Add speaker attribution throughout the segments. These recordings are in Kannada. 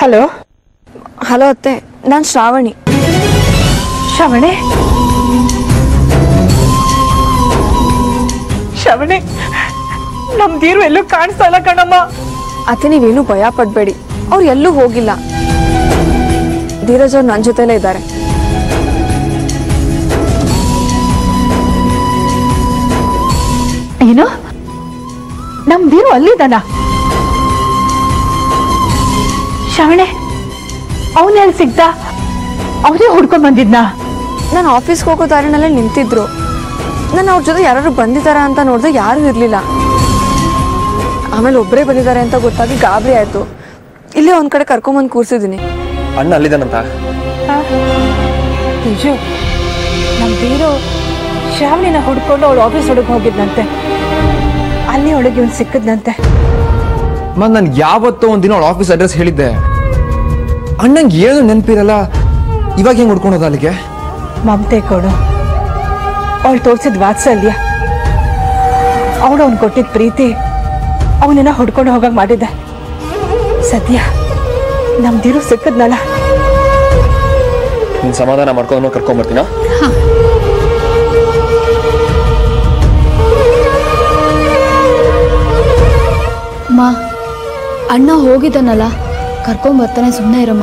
Speaker 1: ಹಲೋ
Speaker 2: ಹಲೋ ಅತ್ತೆ ನಾನು ಶ್ರಾವಣಿ
Speaker 1: ಶ್ರವಣೆ ಶ್ರವಣೆ ನಮ್ದೀರು ಎಲ್ಲೂ ಕಾಣಿಸ್ತಾ ಇಲ್ಲ ಕಣಮ್ಮ
Speaker 2: ಅತ್ತೆ ನೀವೇನು ಭಯ ಪಡಬೇಡಿ ಅವ್ರು ಎಲ್ಲೂ ಹೋಗಿಲ್ಲ ಧೀರಜ್ ಅವ್ರು ನನ್ನ ಜೊತೆಲೇ ಇದ್ದಾರೆ
Speaker 1: ಏನು ನಮ್ದೀರು ಅಲ್ಲಿದ್ದಾನ ಶ್ರವಣೆ ಅವನೆಲ್ಲಿ ಸಿಗ್ದ ಅವನೇ ಹುಡ್ಕೊಂಡ್ ಬಂದಿದ್ನಾ
Speaker 2: ನಾನು ಆಫೀಸ್ಗೆ ಹೋಗೋ ದಾರಿನಲ್ಲೇ ನಿಂತಿದ್ರು ನಾನು ಅವ್ರ ಜೊತೆ ಯಾರು ಬಂದಿದ್ದಾರಾ ಅಂತ ನೋಡಿದೆ ಯಾರೂ ಇರಲಿಲ್ಲ ಆಮೇಲೆ ಒಬ್ಬರೇ ಬಂದಿದ್ದಾರೆ ಅಂತ ಗೊತ್ತಾಗಿ ಗಾಬರಿ ಆಯಿತು ಇಲ್ಲೇ ಒಂದು ಕಡೆ ಕರ್ಕೊಂಬಂದು ಕೂರಿಸಿದ್ದೀನಿ
Speaker 3: ಅಣ್ಣ ಅಲ್ಲಿದ್ದಾನಂತ
Speaker 1: ನಿಜ ನಮ್ ಬೀರು ಶ್ರಾವಣಿನ ಹುಡ್ಕೊಂಡು ಅವಳು ಆಫೀಸ್ ಒಳಗೆ ಹೋಗಿದ್ನಂತೆ ಅಲ್ಲಿ ಒಳಗೆ ಇವ್ನು ಸಿಕ್ಕದ್ನಂತೆ
Speaker 3: ಮತ್ ನನ್ಗೆ ಯಾವತ್ತೋ ಒಂದಿನ ಅವಳ ಆಫೀಸ್ ಅಡ್ರೆಸ್ ಹೇಳಿದ್ದೆ ಅಣ್ಣಂಗೆ ಏನು ನೆನಪಿರಲ್ಲ ಇವಾಗ ಹೆಂಗ್ ಹುಡ್ಕೊಂಡು ಹೋದ ಅಲ್ಲಿಗೆ
Speaker 1: ಮಮತೆ ಕೊಡು ಅವಳು ತೋರ್ಸಿದ ವಾತ್ಸಲ್ಯ ಅವಳು ಅವ್ನು ಕೊಟ್ಟಿದ್ದ ಪ್ರೀತಿ ಅವನನ್ನ ಹುಡ್ಕೊಂಡು ಹೋಗಂಗ್ ಮಾಡಿದ್ದೆ ಸದ್ಯ ನಮ್ದಿರು ಸಿಕ್ಕದ್ನಲ್ಲ
Speaker 3: ನೀನ್ ಸಮಾಧಾನ ಮಾಡ್ಕೊಂಡು ಕರ್ಕೊಂಡ್
Speaker 4: ಮಾ ಅಣ್ಣ ಹೋಗಿದ್ದಾನಲ್ಲ ಕರ್ಕೊಂಡ್ ಬರ್ತಾನೆ ಸುಮ್ಮನೆ ಇರಮ್ಮ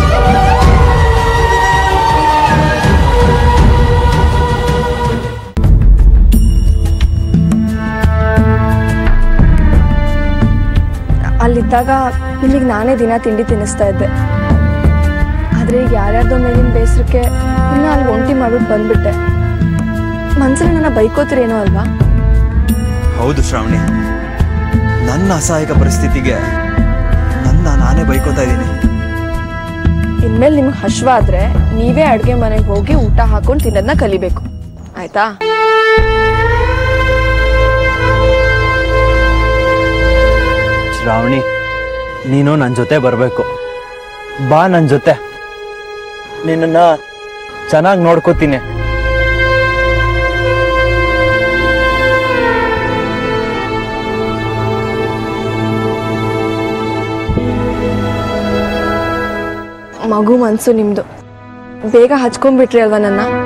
Speaker 2: ಅಲ್ಲಿದ್ದಾಗ ನಿಮಗೆ ನಾನೇ ದಿನ ತಿಂಡಿ ತಿನ್ನಿಸ್ತಾ ಇದ್ದೆ ಆದರೆ ಈಗ ಯಾರ್ಯಾರ್ದೋ ಮೇಲಿನ ಬೇಸರಕ್ಕೆ ಇನ್ನೂ ಅಲ್ಲಿ ಒಂಟಿ ಮಾಡ್ಬಿಟ್ಟು ಬಂದ್ಬಿಟ್ಟೆ ಮನ್ಸಲ್ಲಿ ನನ್ನ ಬೈಕೋತಿರೇನೋ ಅಲ್ವಾ
Speaker 5: ಹೌದು ಶ್ರಾವಣಿ ನನ್ನ ಅಸಹಾಯಕ ಪರಿಸ್ಥಿತಿಗೆ ನನ್ನ ನಾನೇ ಬೈಕೋತಾ ಇದ್ದೀನಿ
Speaker 2: ಇನ್ಮೇಲೆ ನಿಮ್ಗೆ ಹಶ್ವಾದ್ರೆ ನೀವೇ ಅಡುಗೆ ಮನೆಗೆ ಹೋಗಿ ಊಟ ಹಾಕೊಂಡು ತಿನ್ನೋದನ್ನ ಕಲಿಬೇಕು ಆಯ್ತಾ
Speaker 5: ಶ್ರಾವಣಿ ನೀನು ನನ್ನ ಜೊತೆ ಬರಬೇಕು ಬಾ ನನ್ನ ಜೊತೆ ನಿನ್ನನ್ನ ಚೆನ್ನಾಗಿ ನೋಡ್ಕೋತೀನಿ
Speaker 2: ಮಗು ಮನ್ಸು ನಿಮ್ದು ಬೇಗ ಹಚ್ಕೊಂಡ್ಬಿಟ್ರಿ ಅಲ್ವಾ ನನ್ನ